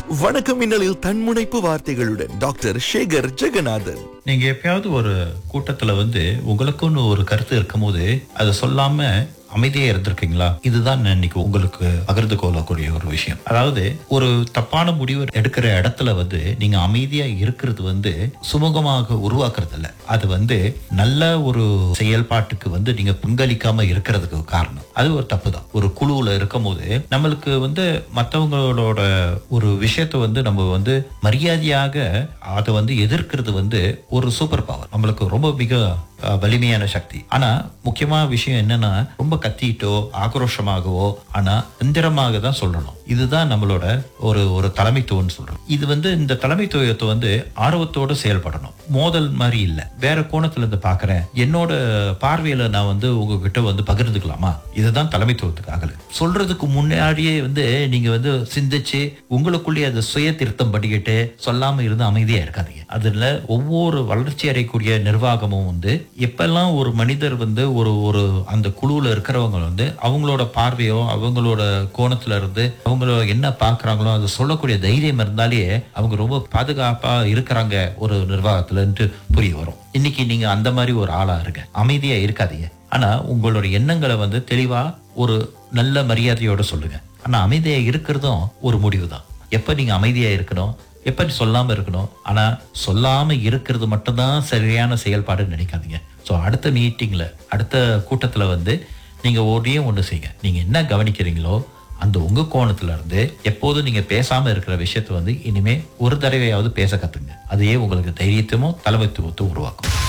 வணக்கம் மின்னலில் தன்முனைப்பு வார்த்தைகளுடன் டாக்டர் சேகர் ஜெகநாதன் நீங்க எப்பயாவது ஒரு கூட்டத்துல வந்து உங்களுக்குன்னு ஒரு கருத்து இருக்கும்போது அதை சொல்லாம அமைதியா இருந்திருக்கீங்களா இதுதான் நான் இன்னைக்கு உங்களுக்கு பகிர்ந்து கொள்ளக்கூடிய ஒரு விஷயம் அதாவது ஒரு தப்பான முடிவு எடுக்கிற இடத்துல வந்து நீங்க அமைதியா இருக்கிறது வந்து சுமூகமாக உருவாக்குறது இல்ல அது வந்து நல்ல ஒரு செயல்பாட்டுக்கு வந்து நீங்க பங்களிக்காம இருக்கிறதுக்கு காரணம் அது ஒரு தப்பு தான் ஒரு குழுவுல இருக்கும் போது நம்மளுக்கு வந்து மற்றவங்களோட ஒரு விஷயத்தை வந்து நம்ம வந்து மரியாதையாக அதை வந்து எதிர்க்கிறது வந்து ஒரு சூப்பர் பவர் நம்மளுக்கு ரொம்ப மிக அஹ், வலிமையான சக்தி ஆனா முக்கியமான விஷயம் என்னன்னா ரொம்ப கத்திட்டோ ஆக்ரோஷமாகவோ ஆனா எந்திரமாக தான் சொல்லணும் இதுதான் நம்மளோட ஒரு ஒரு தலைமைத்துவம்னு சொல்றோம் இது வந்து இந்த தலைமைத்துவத்தை வந்து ஆர்வத்தோட செயல்படணும் மோதல் மாதிரி இல்ல வேற கோணத்துல இருந்து பாக்குறேன் என்னோட பார்வையில நான் வந்து உங்ககிட்ட வந்து பகிர்ந்துக்கலாமா இதுதான் தலைமைத்துவத்துக்காக சொல்றதுக்கு முன்னாடியே வந்து நீங்க வந்து சிந்திச்சு உங்களுக்குள்ளேயே அதை சுய திருத்தம் பண்ணிக்கிட்டு சொல்லாம இருந்து அமைதியா இருக்காதீங்க அதுல ஒவ்வொரு வளர்ச்சி அடையக்கூடிய நிர்வாகமும் வந்து எப்பெல்லாம் ஒரு மனிதர் வந்து ஒரு ஒரு அந்த குழுவுல இருக்கிறவங்க வந்து அவங்களோட பார்வையோ அவங்களோட கோணத்துல இருந்து அவங்கள என்ன பாக்குறாங்களோ அதை சொல்லக்கூடிய தைரியம் இருந்தாலே அவங்க ரொம்ப பாதுகாப்பா இருக்கிறாங்க ஒரு நிர்வாகத்துலன்ட்டு புரிய வரும் இன்னைக்கு நீங்க அந்த மாதிரி ஒரு ஆளா இருங்க அமைதியா இருக்காதீங்க ஆனா உங்களோட எண்ணங்களை வந்து தெளிவா ஒரு நல்ல மரியாதையோட சொல்லுங்க ஆனா அமைதியா இருக்கிறதும் ஒரு முடிவு தான் எப்ப நீங்க அமைதியா இருக்கணும் எப்ப நீ சொல்லாம இருக்கணும் ஆனா சொல்லாம இருக்கிறது மட்டும்தான் சரியான செயல்பாடுன்னு நினைக்காதீங்க ஸோ அடுத்த மீட்டிங்ல அடுத்த கூட்டத்துல வந்து நீங்க ஒரே ஒண்ணு செய்யுங்க நீங்க என்ன கவனிக்கிறீங்களோ அந்த உங்க கோணத்துல இருந்து எப்போதும் நீங்க பேசாம இருக்கிற விஷயத்தை வந்து இனிமே ஒரு தடவையாவது பேச கத்துங்க அதையே உங்களுக்கு தைரியத்தையும் தலைமைத்துவத்தை உருவாக்கும்